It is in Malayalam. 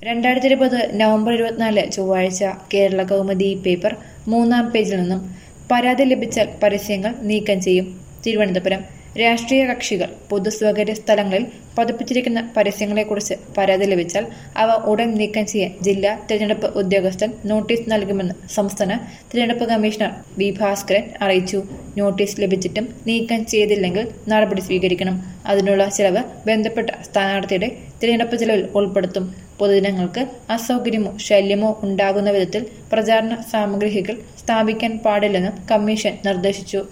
രണ്ടായിരത്തി ഇരുപത് നവംബർ ഇരുപത്തിനാല് ചൊവ്വാഴ്ച കേരള കൗമുദി പേപ്പർ മൂന്നാം പേജിൽ നിന്നും പരാതി ലഭിച്ചാൽ പരസ്യങ്ങൾ നീക്കം ചെയ്യും തിരുവനന്തപുരം രാഷ്ട്രീയ കക്ഷികൾ പൊതു സ്വകാര്യ സ്ഥലങ്ങളിൽ പതിപ്പിച്ചിരിക്കുന്ന പരസ്യങ്ങളെക്കുറിച്ച് പരാതി ലഭിച്ചാൽ അവ ഉടൻ നീക്കം ചെയ്യാൻ ജില്ലാ തിരഞ്ഞെടുപ്പ് ഉദ്യോഗസ്ഥൻ നോട്ടീസ് നൽകുമെന്ന് സംസ്ഥാന തിരഞ്ഞെടുപ്പ് കമ്മീഷണർ വി ഭാസ്കരൻ അറിയിച്ചു നോട്ടീസ് ലഭിച്ചിട്ടും നീക്കം ചെയ്തില്ലെങ്കിൽ നടപടി സ്വീകരിക്കണം അതിനുള്ള ചെലവ് ബന്ധപ്പെട്ട സ്ഥാനാർത്ഥിയുടെ തിരഞ്ഞെടുപ്പ് ചെലവിൽ ഉൾപ്പെടുത്തും പൊതുജനങ്ങൾക്ക് അസൗകര്യമോ ശല്യമോ ഉണ്ടാകുന്ന വിധത്തിൽ പ്രചാരണ സാമഗ്രികൾ സ്ഥാപിക്കാൻ പാടില്ലെന്നും കമ്മീഷൻ നിർദ്ദേശിച്ചു